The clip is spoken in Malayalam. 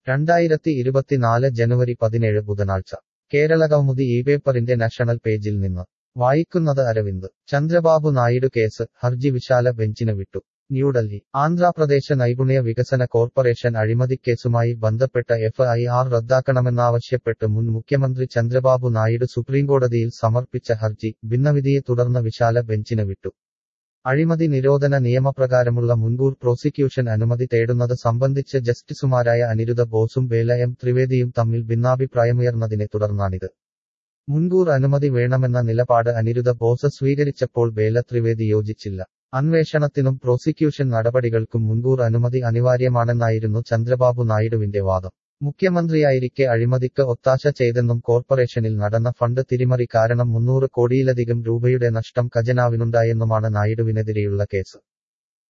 രണ്ടായിരത്തി ഇരുപത്തിനാല് ജനുവരി പതിനേഴ് ബുധനാഴ്ച കേരള കൗമുദി ഈ പേപ്പറിന്റെ നാഷണൽ പേജിൽ നിന്ന് വായിക്കുന്നത് അരവിന്ദ് ചന്ദ്രബാബു നായിഡു കേസ് ഹർജി വിശാല ബെഞ്ചിന് വിട്ടു ന്യൂഡൽഹി ആന്ധ്രാപ്രദേശ് നൈപുണ്യ വികസന കോർപ്പറേഷൻ അഴിമതിക്കേസുമായി ബന്ധപ്പെട്ട എഫ് ഐ ആർ റദ്ദാക്കണമെന്നാവശ്യപ്പെട്ട് മുൻ മുഖ്യമന്ത്രി ചന്ദ്രബാബു നായിഡു സുപ്രീംകോടതിയിൽ സമർപ്പിച്ച ഹർജി ഭിന്നവിധിയെ തുടർന്ന് വിശാല ബെഞ്ചിന് വിട്ടു അഴിമതി നിരോധന നിയമപ്രകാരമുള്ള മുൻകൂർ പ്രോസിക്യൂഷൻ അനുമതി തേടുന്നത് സംബന്ധിച്ച് ജസ്റ്റിസുമാരായ അനിരുദ്ധ ബോസും ബേല എം ത്രിവേദിയും തമ്മിൽ ഭിന്നാഭിപ്രായമുയർന്നതിനെ തുടർന്നാണിത് മുൻകൂർ അനുമതി വേണമെന്ന നിലപാട് അനിരുദ്ധ ബോസ് സ്വീകരിച്ചപ്പോൾ ബേല ത്രിവേദി യോജിച്ചില്ല അന്വേഷണത്തിനും പ്രോസിക്യൂഷൻ നടപടികൾക്കും മുൻകൂർ അനുമതി അനിവാര്യമാണെന്നായിരുന്നു ചന്ദ്രബാബു നായിഡുവിന്റെ വാദം മുഖ്യമന്ത്രിയായിരിക്കെ അഴിമതിക്ക് ഒത്താശ ചെയ്തെന്നും കോർപ്പറേഷനിൽ നടന്ന ഫണ്ട് തിരിമറി കാരണം മുന്നൂറ് കോടിയിലധികം രൂപയുടെ നഷ്ടം ഖജനാവിനുണ്ടായെന്നുമാണ് നായിഡുവിനെതിരെയുള്ള കേസ്